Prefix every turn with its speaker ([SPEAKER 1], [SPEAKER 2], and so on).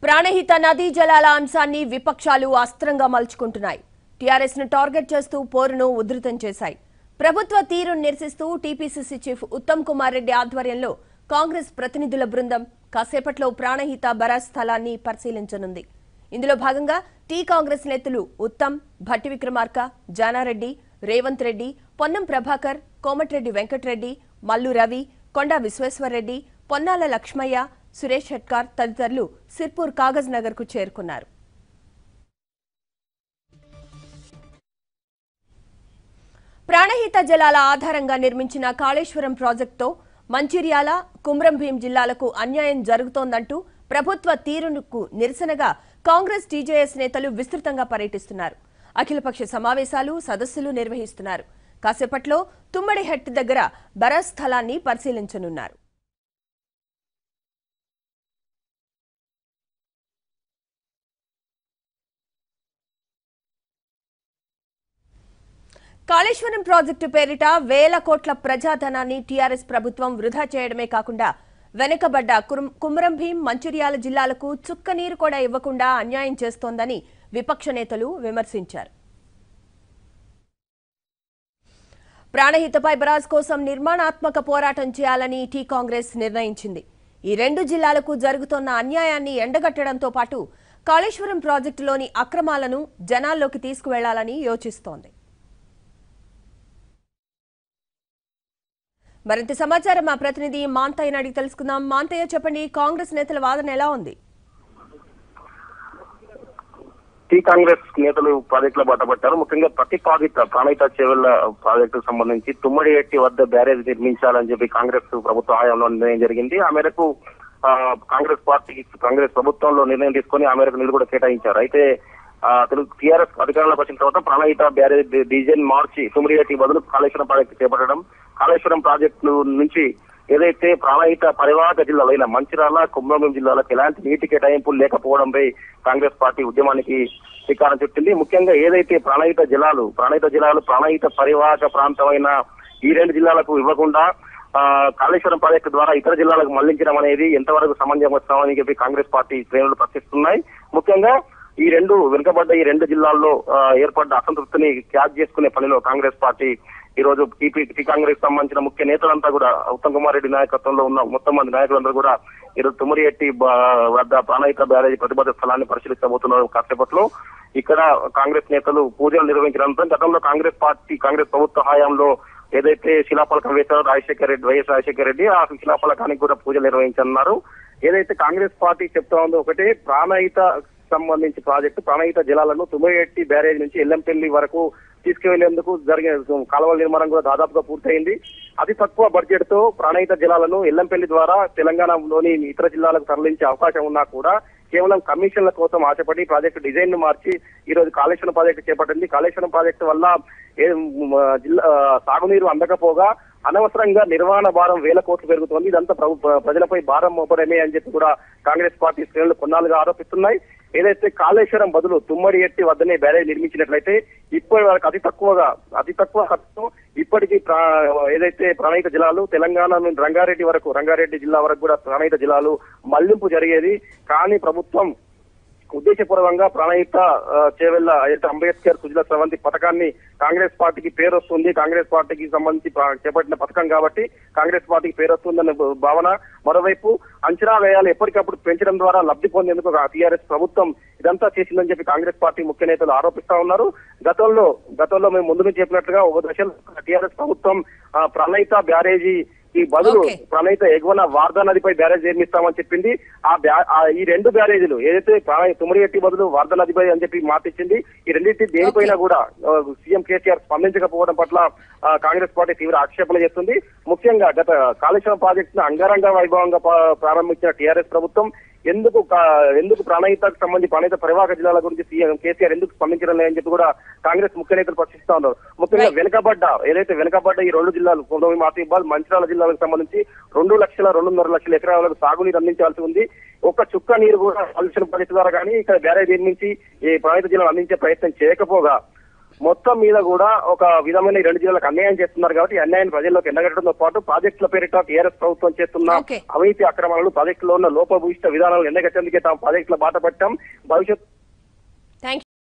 [SPEAKER 1] ప్రాణహిత నదీ జలాల అంశాన్ని విపక్షాలు అస్త్రంగా మలుచుకుంటున్నాయి టీఆర్ఎస్ ను టార్గెట్ చేస్తూ పోరును ఉధృతం చేశాయి ప్రభుత్వ తీరును నిరసిస్తూ టీపీసీసీ చీఫ్ ఉత్తమ్ కుమార్ రెడ్డి ఆధ్వర్యంలో కాంగ్రెస్ ప్రతినిధుల బృందం కాసేపట్లో ప్రాణహిత బరాజ్ స్థలాన్ని పరిశీలించనుంది ఇందులో భాగంగా టీ కాంగ్రెస్ నేతలు ఉత్తమ్ భట్టి విక్రమార్క జానారెడ్డి రేవంత్ రెడ్డి పొన్నం ప్రభాకర్ కోమటిరెడ్డి వెంకటరెడ్డి మల్లు రవి కొండా విశ్వేశ్వర్రెడ్డి పొన్నాల లక్ష్మయ్య సురేష్ షెట్కార్ తదితరులు సిర్పూర్ కాగజ్ నగర్ కు చేరుకున్నారు ప్రాణహిత జలాల ఆధారంగా నిర్మించిన కాళేశ్వరం ప్రాజెక్టుతో మంచిర్యాల కుమ్రంభీం జిల్లాలకు అన్యాయం జరుగుతోందంటూ ప్రభుత్వ తీరుకు నిరసనగా కాంగ్రెస్ టీజేఎస్ నేతలు విస్తృతంగా పర్యటిస్తున్నారు అఖిలపక్ష సమావేశాలు సదస్సులు నిర్వహిస్తున్నారు కాసేపట్లో తుమ్మడిహెట్ దగ్గర బరాజ్ స్థలాన్ని పరిశీలించనున్నారు కాళేశ్వరం ప్రాజెక్టు పేరిట వేల కోట్ల ప్రజాధనాన్ని టీఆర్ఎస్ ప్రభుత్వం వృధా చేయడమే కాకుండా వెనుకబడ్డ కురం- కుమ్రం భీం మంచిర్యాల జిల్లాలకు చుక్క నీరు కూడా ఇవ్వకుండా అన్యాయం చేస్తోందని విపక్ష నేతలు విమర్శించారు ప్రాణహితపై బరాజ్ కోసం నిర్మాణాత్మక పోరాటం చేయాలని టీ కాంగ్రెస్ నిర్ణయించింది ఈ రెండు జిల్లాలకు జరుగుతోన్న అన్యాయాన్ని ఎండగట్టడంతో పాటు కాళేశ్వరం ప్రాజెక్టులోని అక్రమాలను జనాల్లోకి తీసుకువెళ్లాలని యోచిస్తోంది మరింత సమాచారం మా ప్రతినిధి మాంతయ్యని అడిగి తెలుసుకుందాం మాంతయ్య చెప్పండి కాంగ్రెస్ నేతల వాదన ఎలా ఉంది
[SPEAKER 2] టీ కాంగ్రెస్ నేతలు ప్రాజెక్టుల బాట పట్టారు ముఖ్యంగా ప్రతిపాదిత ప్రాణహిత చెవుల ప్రాజెక్టుకు సంబంధించి తుమ్మడి ఎట్టి వద్ద బ్యారేజ్ నిర్మించాలని చెప్పి కాంగ్రెస్ ప్రభుత్వ హయాంలో నిర్ణయం జరిగింది ఆ మేరకు ఆ, కాంగ్రెస్ పార్టీకి కాంగ్రెస్ ప్రభుత్వంలో నిర్ణయం తీసుకొని ఆ మేరకు నిధులు కూడా కేటాయించారు అయితే ఆ, తెలుగు టీఆర్ఎస్ అధికారంలోకి వచ్చిన తర్వాత ప్రాణహిత బ్యారేజ్ డి- డిజైన్ మార్చి తుమ్మడి బదులు కాళేశ్వరం ప్రాజెక్టు చేపట్టడం కాళేశ్వరం ప్రాజెక్టు నుంచి ఏదైతే ప్రాణహిత పరివాహక జిల్లాలు అయిన మంచిర్యాల కుమ్రంభీం జిల్లాలకు ఎలాంటి నీటి కేటాయింపులు లేకపోవడంపై కాంగ్రెస్ పార్టీ ఉద్యమానికి శ్రీకారం చుట్టింది ముఖ్యంగా ఏదైతే ప్రాణహిత జలాలు ప్రాణహిత జలాలు ప్రాణహిత పరివాహక ప్రాంతమైన ఈ రెండు జిల్లాలకు ఇవ్వకుండా ఆ, కాళేశ్వరం ప్రాజెక్టు ద్వారా ఇతర జిల్లాలకు మళ్లించడం అనేది ఎంతవరకు సమంజసమని చెప్పి కాంగ్రెస్ పార్టీ శ్రేణులు ప్రశ్నిస్తున్నాయి ముఖ్యంగా ఈ రెండు వెనుకబడ్డ ఈ రెండు జిల్లాల్లో ఆ, ఏర్పడ్డ అసంతృప్తిని క్యాచ్ చేసుకునే పనిలో కాంగ్రెస్ పార్టీ ఈ రోజు టీపీ టీ కాంగ్రెస్ సంబంధించిన ముఖ్య నేతలంతా కూడా ఉత్తమ్ కుమార్ రెడ్డి నాయకత్వంలో ఉన్న మొత్తం మంది నాయకులందరూ కూడా ఈరోజు తుమ్మరిఎట్టి బ- వద్ద ప్రాణహిత బ్యారేజీ ప్రతిబద్ధ స్థలాన్ని పరిశీలించబోతున్నారు కాసేపట్లో ఇక్కడ కాంగ్రెస్ నేతలు పూజలు నిర్వహించడంతో గతంలో కాంగ్రెస్ పార్టీ కాంగ్రెస్ ప్రభుత్వ హయాంలో ఏదైతే శిలాఫలకం వేశారో రాజశేఖర రెడ్డి వైఎస్ రాజశేఖర రెడ్డి ఆ శిలాఫలకానికి కూడా పూజలు నిర్వహించనున్నారు ఏదైతే కాంగ్రెస్ పార్టీ చెప్తా ఉందో ఒకటే ప్రాణహిత సంబంధించి ప్రాజెక్టు ప్రాణహిత జలాలను తుమ్మేటి బ్యారేజ్ నుంచి ఎల్లంపల్లి వరకు తీసుకువెళ్లేందుకు జరిగిన కాలువల నిర్మాణం కూడా దాదాపుగా పూర్తయింది అతి తక్కువ బడ్జెట్ తో ప్రాణహిత జలాలను ఎల్లంపల్లి ద్వారా తెలంగాణలోని ఇతర జిల్లాలకు తరలించే అవకాశం ఉన్నా కూడా కేవలం కమిషన్ల కోసం ఆశపడి ప్రాజెక్టు డిజైన్ ను మార్చి ఈ రోజు కాళేశ్వరం ప్రాజెక్టు చేపట్టింది కాళేశ్వరం ప్రాజెక్టు వల్ల ఏ మ్, జిల్లా ఆ, సాగునీరు అందకపోగా అనవసరంగా నిర్వహణ భారం వేల కోట్లు పెరుగుతోంది ఇదంతా ప్రభు- ప్ర- ప్రజలపై భారం మోపడమే అని చెప్పి కూడా కాంగ్రెస్ పార్టీ శ్రేణులు కొన్నాళ్ళుగా ఆరోపిస్తున్నాయి ఏదైతే కాళేశ్వరం బదులు తుమ్మడి ఎట్టి వద్దనే బ్యారేజ్ నిర్మించినట్లయితే ఇప్పటి వరకు అతి తక్కువగా అతి తక్కువ ఖర్చుతో ఇప్పటికీ ప్రా- ఏదైతే ప్రణాళిక జిల్లాలు తెలంగాణ నుండి రంగారెడ్డి వరకు రంగారెడ్డి జిల్లా వరకు కూడా ప్రణాళిక జిల్లాలు మళ్లింపు జరిగేది కానీ ప్రభుత్వం ఉద్దేశపూర్వకంగా ప్రణాళిక ఆ, చేవెళ్ల అయితే అంబేద్కర్ సుజల స్రవంతి పథకాన్ని కాంగ్రెస్ పార్టీకి పేరు వస్తుంది కాంగ్రెస్ పార్టీకి సంబంధించి ప- చేపట్టిన పథకం కాబట్టి కాంగ్రెస్ పార్టీకి పేరు వస్తుందన్న భ- భావన మరోవైపు అంచనా వ్యయాలు ఎప్పటికప్పుడు పెంచడం ద్వారా లబ్ధి పొందేందుకు టీఆర్ఎస్ ప్రభుత్వం ఇదంతా చేసిందని చెప్పి కాంగ్రెస్ పార్టీ ముఖ్య నేతలు ఆరోపిస్తా ఉన్నారు గతంలో గతంలో మేము ముందు నుంచి చెప్పినట్లుగా ఒక దశలో టీఆర్ఎస్ ప్రభుత్వం ఆ, ప్రణయిత బ్యారేజీ ఈ బదులు
[SPEAKER 1] Okay.
[SPEAKER 2] ప్రణయిత ఎగువన వార్దా నదిపై బ్యారేజ్ నిర్మిస్తామని చెప్పింది ఆ బ్యా ఆ ఈ రెండు బ్యారేజీలు ఏదైతే ప్రణయ్ తుమ్మడిగట్టి బదులు వార్దా నదిపై అని చెప్పి మాటిచ్చింది ఈ రెండింటి దేనిపైన కూడా ఆ, సీఎం కేసీఆర్ స్పందించకపోవడం పట్ల ఆ, కాంగ్రెస్ పార్టీ తీవ్ర ఆక్షేపణ చేస్తుంది ముఖ్యంగా గత కాళేశ్వరం ప్రాజెక్టును అంగరంగ వైభవంగా పా- ప్రారంభించిన టీఆర్ఎస్ ప్రభుత్వం ఎందుకు కా- ఎందుకు ప్రాణహితకు సంబంధించి ప్రాణహిత పరివాహక జిల్లాల గురించి సీఎం కేసీఆర్ ఎందుకు స్పందించడం లేదని చెప్పి కూడా కాంగ్రెస్ ముఖ్య నేతలు ప్రశ్నిస్తా ఉన్నారు ముఖ్యంగా
[SPEAKER 1] Right.
[SPEAKER 2] వెనుకబడ్డ ఏదైతే వెనుకబడ్డ ఈ రెండు జిల్లాలు కొండవి మాతిబాల్ మంచిర్యాల జిల్లాలకు సంబంధించి రెండు లక్షల రెండున్నర లక్షల ఎకరాలకు సాగునీరు అందించాల్సి ఉంది ఒక్క చుక్క నీరు కూడా కాలుష్యం పరిస్థితి ద్వారా కానీ ఇక్కడ బ్యారేజ్ నిర్మించి ఈ ప్రాంత జిల్లాలు అందించే ప్రయత్నం చేయకపోగా మొత్తం మీద కూడా ఒక విధమైన ఈ రెండు జిల్లాలకు అన్యాయం చేస్తున్నారు కాబట్టి ఈ అన్యాయం ప్రజల్లోకి ఎండగట్టడంతో పాటు ప్రాజెక్టుల పేరిట టీఆర్ఎస్ ప్రభుత్వం చేస్తున్న
[SPEAKER 1] Okay.
[SPEAKER 2] అవినీతి అక్రమాలను ప్రాజెక్టులో ఉన్న లోపభూయిష్ట విధానాలు ఎండగట్టేందుకే తాము ప్రాజెక్టుల బాట పట్టాం భవిష్యత్